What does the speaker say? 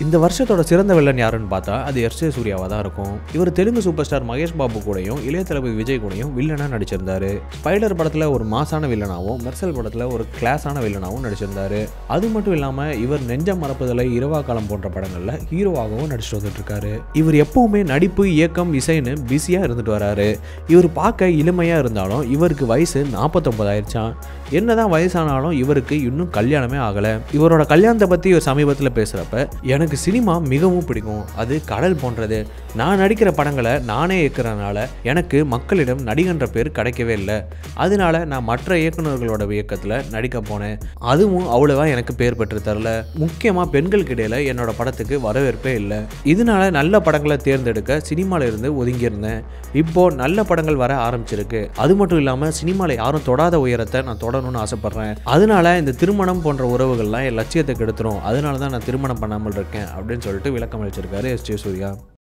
இந்த வருஷத்தோட சிறந்த வில்லன் யாருன்னு பார்த்தா அது எஸ் ஜே சூர்யாவாக தான் இருக்கும் இவர் தெலுங்கு சூப்பர் ஸ்டார் மகேஷ் பாபு கூடயும் இளைய தளபதி விஜய் கூடயும் வில்லனாக நடிச்சிருந்தாரு ஸ்பைடர் படத்தில் ஒரு மாசான வில்லனாகவும் மெர்சல் படத்தில் ஒரு கிளாஸான வில்லனாகவும் நடிச்சிருந்தாரு அது மட்டும் இல்லாமல் இவர் நெஞ்சம் மறப்பதில்லை இரவா காலம் போன்ற படங்களில் ஹீரோவாகவும் நடிச்சிட்டு வந்துட்டு இருக்காரு இவர் எப்பவுமே நடிப்பு இயக்கம் இசைன்னு பிஸியாக இருந்துட்டு வராரு இவர் பார்க்க இளமையாக இருந்தாலும் இவருக்கு வயசு நாற்பத்தொம்பது ஆயிடுச்சான் என்னதான் வயசானாலும் இவருக்கு இன்னும் கல்யாணமே ஆகலை இவரோட கல்யாணத்தை பற்றி இவர் சமீபத்தில் பேசுகிறப்ப எனக்கு சினிமா மிகவும் பிடிக்கும் அது கடல் போன்றது நான் நடிக்கிற படங்களை நானே இயக்குறதுனால எனக்கு மக்களிடம் நடிகன்ற பேர் கிடைக்கவே இல்லை அதனால நான் மற்ற இயக்குநர்களோட இயக்கத்தில் நடிக்க போனேன் அதுவும் அவ்வளோவா எனக்கு பேர் பெற்று தரல முக்கியமாக பெண்களுக்கு இடையில என்னோட படத்துக்கு வரவேற்பே இல்லை இதனால நல்ல படங்களை தேர்ந்தெடுக்க சினிமால இருந்து ஒதுங்கியிருந்தேன் இப்போ நல்ல படங்கள் வர ஆரம்பிச்சிருக்கு அது மட்டும் இல்லாமல் சினிமாவில் யாரும் தொடாத உயரத்தை நான் தொடணும்னு ஆசைப்படுறேன் அதனால இந்த திருமணம் போன்ற உறவுகள்லாம் என் லட்சியத்தை கெடுத்துரும் அதனால தான் நான் திருமணம் பண்ணாமல் இருக்கேன் அப்படின்னு சொல்லிட்டு விளக்கம் அளிச்சிருக்காரு எஸ் ஜே சூர்யா